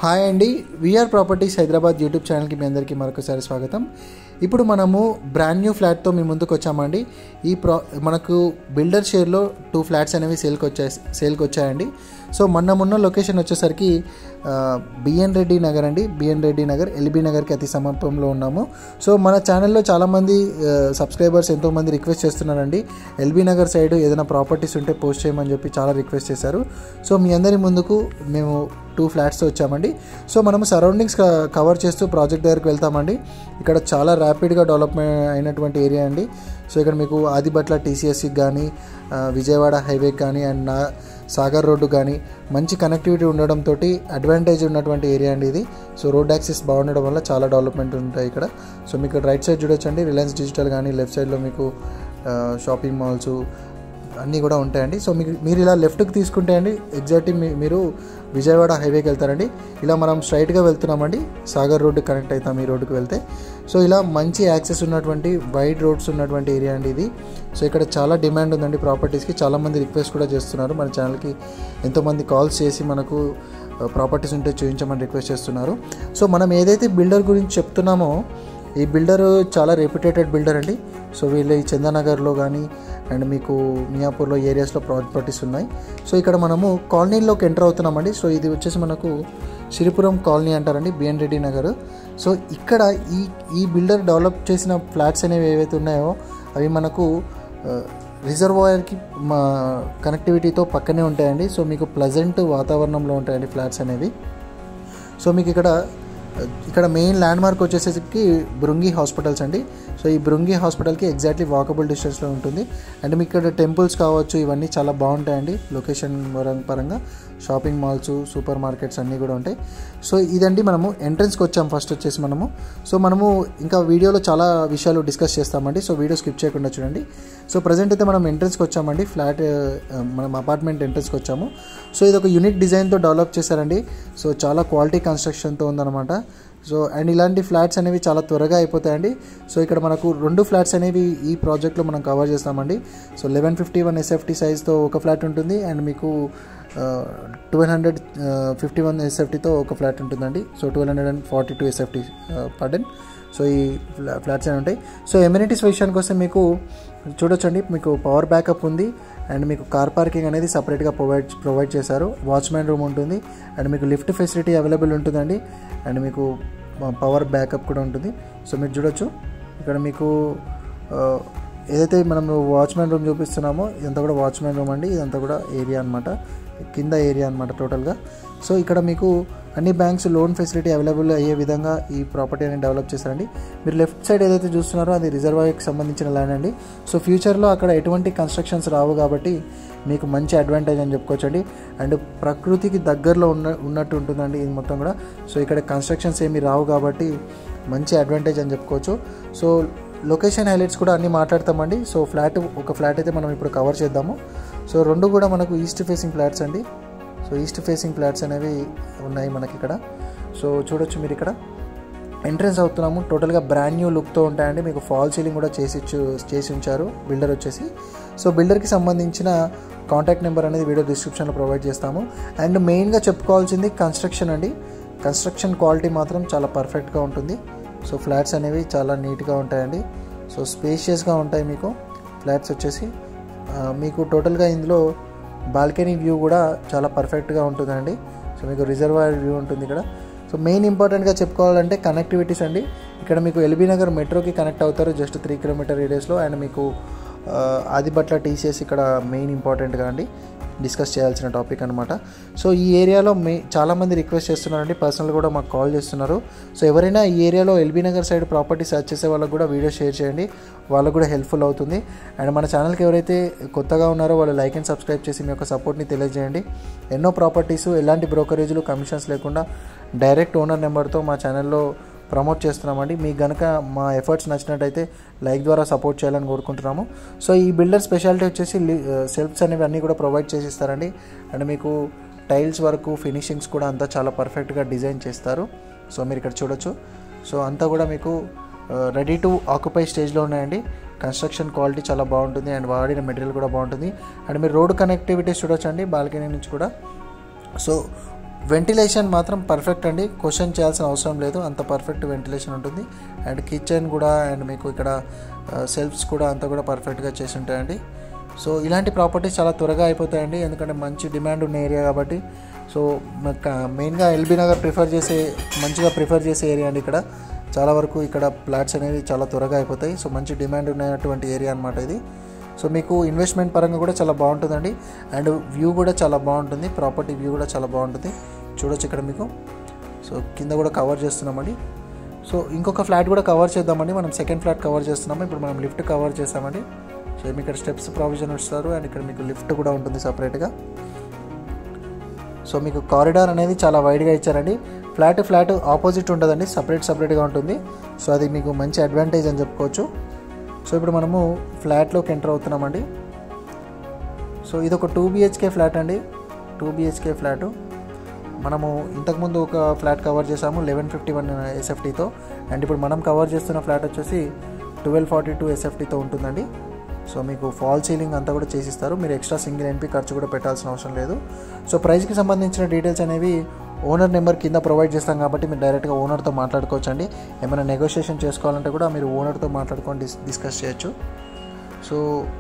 hi అండి VR properties Hyderabad YouTube ఛానల్కి మీ అందరికీ మరొకసారి స్వాగతం ఇప్పుడు మనము బ్రాండ్ న్యూ ఫ్లాట్తో మీ ముందుకు వచ్చామండి ఈ ప్రా మనకు బిల్డర్ షేర్లో టూ ఫ్లాట్స్ అనేవి సేల్కి వచ్చాయి సేల్కి వచ్చాయండి సో మొన్న మొన్న లొకేషన్ వచ్చేసరికి బిఎన్ రెడ్డి నగర్ అండి బిఎన్ రెడ్డి నగర్ ఎల్బీ నగర్కి అతి సమీపంలో ఉన్నాము సో మన ఛానల్లో చాలామంది సబ్స్క్రైబర్స్ ఎంతోమంది రిక్వెస్ట్ చేస్తున్నారండి ఎల్బీ నగర్ సైడ్ ఏదైనా ప్రాపర్టీస్ ఉంటే పోస్ట్ చేయమని చెప్పి చాలా రిక్వెస్ట్ చేశారు సో మీ అందరి ముందుకు మేము టూ ఫ్లాట్స్తో వచ్చామండి సో మనము సరౌండింగ్స్ కవర్ చేస్తూ ప్రాజెక్ట్ దగ్గరికి వెళ్తామండి ఇక్కడ చాలా ర్యాపిడ్గా డెవలప్మెంట్ అయినటువంటి ఏరియా అండి సో ఇక్కడ మీకు ఆదిబట్ల టీసీఎస్కి కానీ విజయవాడ హైవేకి కానీ అండ్ నా సాగర్ రోడ్డు కానీ మంచి కనెక్టివిటీ ఉండడంతో అడ్వాంటేజ్ ఉన్నటువంటి ఏరియా అండి ఇది సో రోడ్ యాక్సెస్ బాగుండడం వల్ల చాలా డెవలప్మెంట్ ఉంటాయి ఇక్కడ సో మీకు రైట్ సైడ్ చూడొచ్చండి రిలయన్స్ డిజిటల్ కానీ లెఫ్ట్ సైడ్లో మీకు షాపింగ్ మాల్స్ అన్నీ కూడా ఉంటాయండి సో మీకు మీరు ఇలా లెఫ్ట్కి తీసుకుంటే అండి ఎగ్జాక్ట్లీ మీ మీరు విజయవాడ హైవేకి వెళ్తారండి ఇలా మనం స్ట్రైట్గా వెళ్తున్నామండి సాగర్ రోడ్డు కనెక్ట్ అవుతాం ఈ రోడ్డుకి వెళ్తే సో ఇలా మంచి యాక్సెస్ ఉన్నటువంటి వైడ్ రోడ్స్ ఉన్నటువంటి ఏరియా అండి ఇది సో ఇక్కడ చాలా డిమాండ్ ఉందండి ప్రాపర్టీస్కి చాలామంది రిక్వెస్ట్ కూడా చేస్తున్నారు మన ఛానల్కి ఎంతోమంది కాల్స్ చేసి మనకు ప్రాపర్టీస్ ఉంటే చూపించమని రిక్వెస్ట్ చేస్తున్నారు సో మనం ఏదైతే బిల్డర్ గురించి చెప్తున్నామో ఈ బిల్డర్ చాలా రెప్యుటేటెడ్ బిల్డర్ అండి సో వీళ్ళు ఈ చందానగర్లో కానీ అండ్ మీకు మియాపూర్లో ఏరియాస్లో ప్రాపర్టీస్ ఉన్నాయి సో ఇక్కడ మనము కాలనీలోకి ఎంటర్ అవుతున్నామండి సో ఇది వచ్చేసి మనకు సిరిపురం కాలనీ అంటారండి బిఎన్ రెడ్డి నగర్ సో ఇక్కడ ఈ ఈ బిల్డర్ డెవలప్ చేసిన ఫ్లాట్స్ అనేవి ఏవైతే ఉన్నాయో అవి మనకు రిజర్వాయర్కి మా కనెక్టివిటీతో పక్కనే ఉంటాయండి సో మీకు ప్లజెంట్ వాతావరణంలో ఉంటాయండి ఫ్లాట్స్ అనేవి సో మీకు ఇక్కడ ఇక్కడ మెయిన్ ల్యాండ్ మార్క్ వచ్చేసరికి బృంగి హాస్పిటల్స్ అండి సో ఈ బృంగి హాస్పిటల్కి ఎగ్జాక్ట్లీ వాకబుల్ డిస్టెన్స్లో ఉంటుంది అండ్ మీకు ఇక్కడ టెంపుల్స్ కావచ్చు ఇవన్నీ చాలా బాగుంటాయండి లొకేషన్ పరంగా షాపింగ్ మాల్స్ సూపర్ మార్కెట్స్ అన్నీ కూడా ఉంటాయి సో ఇదండి మనము ఎంట్రన్స్కి వచ్చాం ఫస్ట్ వచ్చేసి మనము సో మనము ఇంకా వీడియోలో చాలా విషయాలు డిస్కస్ చేస్తామండి సో వీడియో స్కిప్ చేయకుండా చూడండి సో ప్రజెంట్ అయితే మనం ఎంట్రన్స్కి వచ్చామండి ఫ్లాట్ మనం అపార్ట్మెంట్ ఎంట్రన్స్కి వచ్చాము సో ఇది ఒక యూనిక్ డిజైన్తో డెవలప్ చేశారండి సో చాలా క్వాలిటీ కన్స్ట్రక్షన్తో ఉందన్నమాట సో అండ్ ఇలాంటి ఫ్లాట్స్ అనేవి చాలా త్వరగా అయిపోతాయండి సో ఇక్కడ మనకు రెండు ఫ్లాట్స్ అనేవి ఈ ప్రాజెక్ట్లో మనం కవర్ చేస్తామండి so eleven fifty one SFT సైజ్తో ఒక ఫ్లాట్ ఉంటుంది అండ్ మీకు ట్వెల్వ్ హండ్రెడ్ ఫిఫ్టీ వన్ ఎస్ఎఫ్టీతో ఒక ఫ్లాట్ ఉంటుందండి so twelve hundred and forty two SFT పర్డన్ సో ఈ ఫ్లాట్స్ అని ఉంటాయి సో ఎమ్యూనిటీస్ విషయానికి వస్తే మీకు చూడొచ్చండి మీకు పవర్ బ్యాకప్ ఉంది అండ్ మీకు కార్ పార్కింగ్ అనేది సపరేట్గా ప్రొవైడ్ ప్రొవైడ్ చేశారు వాచ్మ్యాన్ రూమ్ ఉంటుంది అండ్ మీకు లిఫ్ట్ ఫెసిలిటీ అవైలబుల్ ఉంటుందండి అండ్ మీకు పవర్ బ్యాకప్ కూడా ఉంటుంది సో మీరు చూడొచ్చు ఇక్కడ మీకు ఏదైతే మనం వాచ్మ్యాన్ రూమ్ చూపిస్తున్నామో ఇదంతా కూడా వాచ్మ్యాన్ రూమ్ అండి ఇదంతా కూడా ఏరియా అనమాట కింద ఏరియా అనమాట టోటల్గా సో ఇక్కడ మీకు అన్ని బ్యాంక్స్ లోన్ ఫెసిలిటీ అవైలబుల్ అయ్యే విధంగా ఈ ప్రాపర్టీ అనేది డెవలప్ చేశారండి మీరు లెఫ్ట్ సైడ్ ఏదైతే చూస్తున్నారో అది రిజర్వాయర్కి సంబంధించిన ల్యాండ్ అండి సో ఫ్యూచర్లో అక్కడ ఎటువంటి కన్స్ట్రక్షన్స్ రావు కాబట్టి మీకు మంచి అడ్వాంటేజ్ అని చెప్పుకోవచ్చండి అండ్ ప్రకృతికి దగ్గరలో ఉన్న ఉన్నట్టు ఉంటుందండి ఇది మొత్తం కూడా సో ఇక్కడ కన్స్ట్రక్షన్స్ ఏమి రావు కాబట్టి మంచి అడ్వాంటేజ్ అని చెప్పుకోవచ్చు సో లొకేషన్ హైలైట్స్ కూడా అన్నీ మాట్లాడతామండి సో ఫ్లాట్ ఒక ఫ్లాట్ అయితే మనం ఇప్పుడు కవర్ చేద్దాము సో రెండు కూడా మనకు ఈస్ట్ ఫేసింగ్ ఫ్లాట్స్ అండి సో ఈస్ట్ ఫేసింగ్ ఫ్లాట్స్ అనేవి ఉన్నాయి మనకి ఇక్కడ సో చూడొచ్చు మీరు ఇక్కడ ఎంట్రన్స్ అవుతున్నాము టోటల్గా బ్రాండ్ న్యూ లుక్తో ఉంటాయండి మీకు ఫాల్ సీలింగ్ కూడా చేసి చేసి ఉంచారు బిల్డర్ వచ్చేసి సో బిల్డర్కి సంబంధించిన కాంటాక్ట్ నెంబర్ అనేది వీడియో డిస్క్రిప్షన్లో ప్రొవైడ్ చేస్తాము అండ్ మెయిన్గా చెప్పుకోవాల్సింది కన్స్ట్రక్షన్ అండి కన్స్ట్రక్షన్ క్వాలిటీ మాత్రం చాలా పర్ఫెక్ట్గా ఉంటుంది సో ఫ్లాట్స్ అనేవి చాలా నీట్గా ఉంటాయండి సో స్పేషియస్గా ఉంటాయి మీకు ఫ్లాట్స్ వచ్చేసి మీకు టోటల్గా ఇందులో బాల్కనీ వ్యూ కూడా చాలా పర్ఫెక్ట్గా ఉంటుందండి సో మీకు రిజర్వాయర్ వ్యూ ఉంటుంది ఇక్కడ సో మెయిన్ ఇంపార్టెంట్గా చెప్పుకోవాలంటే కనెక్టివిటీస్ అండి ఇక్కడ మీకు ఎల్బీ నగర్ మెట్రోకి కనెక్ట్ అవుతారు జస్ట్ త్రీ కిలోమీటర్ రేడియస్లో అండ్ మీకు ఆదిబట్ల టీసీఎస్ ఇక్కడ మెయిన్ ఇంపార్టెంట్గా అండి డిస్కస్ చేయాల్సిన టాపిక్ అనమాట సో ఈ ఏరియాలో మే చాలామంది రిక్వెస్ట్ చేస్తున్నారండి పర్సనల్ కూడా మాకు కాల్ చేస్తున్నారు సో ఎవరైనా ఈ ఏరియాలో LB Nagar side property search చేసే వాళ్ళకు కూడా వీడియో షేర్ చేయండి వాళ్ళకు కూడా హెల్ప్ఫుల్ అవుతుంది అండ్ మన ఛానల్కి ఎవరైతే కొత్తగా ఉన్నారో వాళ్ళు లైక్ అండ్ సబ్స్క్రైబ్ చేసి మీ యొక్క సపోర్ట్ని తెలియజేయండి ఎన్నో ప్రాపర్టీస్ ఎలాంటి బ్రోకరేజ్లు కమిషన్స్ లేకుండా డైరెక్ట్ ఓనర్ నెంబర్తో మా ఛానల్లో ప్రమోట్ చేస్తున్నామండి మీకు కనుక మా ఎఫర్ట్స్ నచ్చినట్టయితే లైక్ ద్వారా సపోర్ట్ చేయాలని కోరుకుంటున్నాము సో ఈ బిల్డర్ స్పెషాలిటీ వచ్చేసి సెల్ఫ్స్ అనేవి అన్నీ కూడా ప్రొవైడ్ చేసి ఇస్తారండి అండ్ మీకు టైల్స్ వరకు ఫినిషింగ్స్ కూడా అంతా చాలా పర్ఫెక్ట్గా డిజైన్ చేస్తారు సో మీరు ఇక్కడ చూడొచ్చు సో అంతా కూడా మీకు రెడీ టు ఆక్యుపై స్టేజ్లో ఉన్నాయండి కన్స్ట్రక్షన్ క్వాలిటీ చాలా బాగుంటుంది అండ్ వాడిన మెటీరియల్ కూడా బాగుంటుంది అండ్ మీరు రోడ్ కనెక్టివిటీస్ చూడొచ్చండి బాల్కనీ నుంచి కూడా సో వెంటిలేషన్ మాత్రం పర్ఫెక్ట్ అండి క్వశ్చన్ చేయాల్సిన అవసరం లేదు అంత పర్ఫెక్ట్ వెంటిలేషన్ ఉంటుంది అండ్ కిచెన్ కూడా అండ్ మీకు ఇక్కడ సెల్ఫ్స్ కూడా అంతా కూడా పర్ఫెక్ట్గా చేసి ఉంటాయండి సో ఇలాంటి ప్రాపర్టీస్ చాలా త్వరగా అయిపోతాయండి ఎందుకంటే మంచి డిమాండ్ ఉన్న ఏరియా కాబట్టి సో మెయిన్గా ఎల్బీ నగర్ ప్రిఫర్ చేసే మంచిగా ప్రిఫర్ చేసే ఏరియా అండి ఇక్కడ చాలా వరకు ఇక్కడ ఫ్లాట్స్ అనేవి చాలా త్వరగా అయిపోతాయి సో మంచి డిమాండ్ ఉన్నటువంటి ఏరియా అనమాట ఇది సో మీకు ఇన్వెస్ట్మెంట్ పరంగా కూడా చాలా బాగుంటుందండి అండ్ వ్యూ కూడా చాలా బాగుంటుంది ప్రాపర్టీ వ్యూ కూడా చాలా బాగుంటుంది చూడొచ్చు ఇక్కడ మీకు సో కింద కూడా కవర్ చేస్తున్నామండి సో ఇంకొక ఫ్లాట్ కూడా కవర్ చేద్దామండి మనం సెకండ్ ఫ్లాట్ కవర్ చేస్తున్నాము ఇప్పుడు మనం లిఫ్ట్ కవర్ చేస్తామండి సో మీకు ఇక్కడ స్టెప్స్ ప్రావిజన్ ఇస్తారు అండ్ ఇక్కడ మీకు లిఫ్ట్ కూడా ఉంటుంది సపరేట్గా సో మీకు కారిడార్ అనేది చాలా వైడ్గా ఇచ్చారండి ఫ్లాట్ ఫ్లాట్ ఆపోజిట్ ఉండదండి సపరేట్ సపరేట్గా ఉంటుంది సో అది మీకు మంచి అడ్వాంటేజ్ అని చెప్పుకోవచ్చు సో ఇప్పుడు మనము ఫ్లాట్లోకి ఎంటర్ అవుతున్నామండి సో ఇది ఒక టూ బిహెచ్కే ఫ్లాట్ అండి టూ బిహెచ్కే ఫ్లాటు మనము ఇంతకుముందు ఒక ఫ్లాట్ కవర్ చేసాము లెవెన్ ఫిఫ్టీ వన్ ఎస్ఎఫ్టీతో అండ్ ఇప్పుడు మనం కవర్ చేస్తున్న ఫ్లాట్ వచ్చేసి ట్వెల్వ్ ఫార్టీ టూ ఎస్ఎఫ్టీతో ఉంటుందండి సో మీకు ఫాల్ సీలింగ్ అంతా కూడా చేసిస్తారు మీరు ఎక్స్ట్రా సింగిల్ ఎన్పి ఖర్చు కూడా పెట్టాల్సిన అవసరం లేదు సో ప్రైస్కి సంబంధించిన డీటెయిల్స్ అనేవి ఓనర్ నెంబర్ కింద ప్రొవైడ్ చేస్తాం కాబట్టి మీరు డైరెక్ట్గా ఓనర్తో మాట్లాడుకోవచ్చు అండి ఏమైనా నెగోషియేషన్ చేసుకోవాలంటే కూడా మీరు ఓనర్తో మాట్లాడుకొని డిస్ డిస్కస్ చేయొచ్చు సో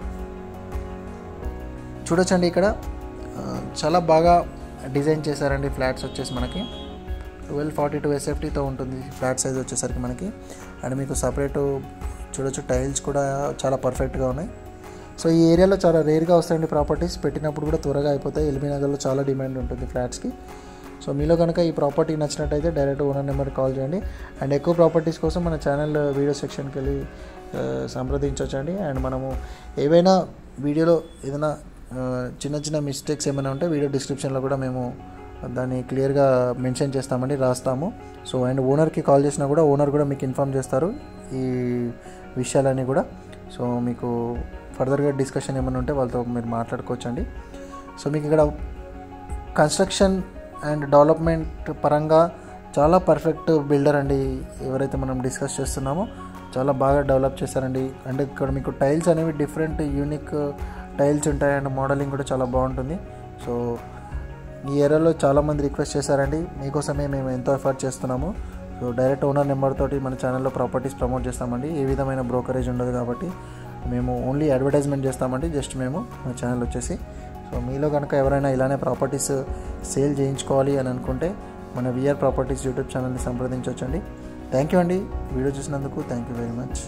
చూడొచ్చండి ఇక్కడ ఆ, చాలా బాగా డిజైన్ చేశారండి ఫ్లాట్స్ వచ్చేసి మనకి ట్వెల్వ్ ఫార్టీ టూ ఎస్ఎఫ్టీతో ఉంటుంది ఫ్లాట్ సైజ్ వచ్చేసరికి మనకి అండ్ మీకు సపరేట్ చూడొచ్చు టైల్స్ కూడా చాలా పర్ఫెక్ట్గా ఉన్నాయి సో ఈ ఏరియాలో చాలా రేర్గా వస్తాయండి ప్రాపర్టీస్ పెట్టినప్పుడు కూడా త్వరగా అయిపోతాయి ఎల్బీ నగర్లో చాలా డిమాండ్ ఉంటుంది ఫ్లాట్స్కి సో మీలో కనుక ఈ ప్రాపర్టీ నచ్చినట్టయితే డైరెక్ట్ ఓనర్ నెంబర్కి కాల్ చేయండి అండ్ ఎక్కువ ప్రాపర్టీస్ కోసం మన ఛానల్ వీడియో సెక్షన్కి వెళ్ళి ఆ, సంప్రదించవచ్చండి అండ్ మనము ఏవైనా వీడియోలో ఏదైనా ఆ, చిన్న చిన్న మిస్టేక్స్ ఏమైనా ఉంటే వీడియో డిస్క్రిప్షన్లో కూడా మేము దాన్ని క్లియర్గా మెన్షన్ చేస్తామండి రాస్తాము సో అండ్ ఓనర్కి కాల్ చేసినా కూడా ఓనర్ కూడా మీకు ఇన్ఫామ్ చేస్తారు ఈ విషయాలన్నీ కూడా సో మీకు ఫర్దర్గా డిస్కషన్ ఏమైనా ఉంటే వాళ్ళతో మీరు మాట్లాడుకోవచ్చండి సో మీకు ఇక్కడ కన్స్ట్రక్షన్ అండ్ డెవలప్మెంట్ పరంగా చాలా పర్ఫెక్ట్ బిల్డర్ అండి ఎవరైతే మనం డిస్కస్ చేస్తున్నామో చాలా బాగా డెవలప్ చేశారండి అంటే ఇక్కడ మీకు టైల్స్ అనేవి డిఫరెంట్ యూనిక్ టైల్స్ ఉంటాయి అండ్ మోడలింగ్ కూడా చాలా బాగుంటుంది సో ఈ ఏరియాలో చాలామంది రిక్వెస్ట్ చేశారండి మీకోసమే మేము ఎంతో ఎఫర్ట్ చేస్తున్నాము సో డైరెక్ట్ ఓనర్ నెంబర్ తోటి మన ఛానల్లో ప్రాపర్టీస్ ప్రమోట్ చేస్తామండి ఏ విధమైన బ్రోకరేజ్ ఉండదు కాబట్టి మేము ఓన్లీ అడ్వర్టైజ్మెంట్ చేస్తామండి జస్ట్ మేము మా ఛానల్ వచ్చేసి సో మీలో కనుక ఎవరైనా ఇలానే ప్రాపర్టీస్ సేల్ చేయించుకోవాలి అని అనుకుంటే మన విఆర్ ప్రాపర్టీస్ యూట్యూబ్ ఛానల్ని సంప్రదించవచ్చండి థ్యాంక్ యూ అండి వీడియో చూసినందుకు thank you very much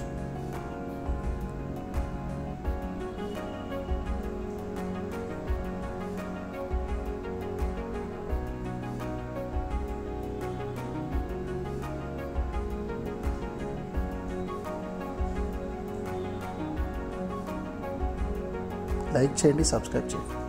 like చేయండి సబ్స్క్రైబ్ చేయండి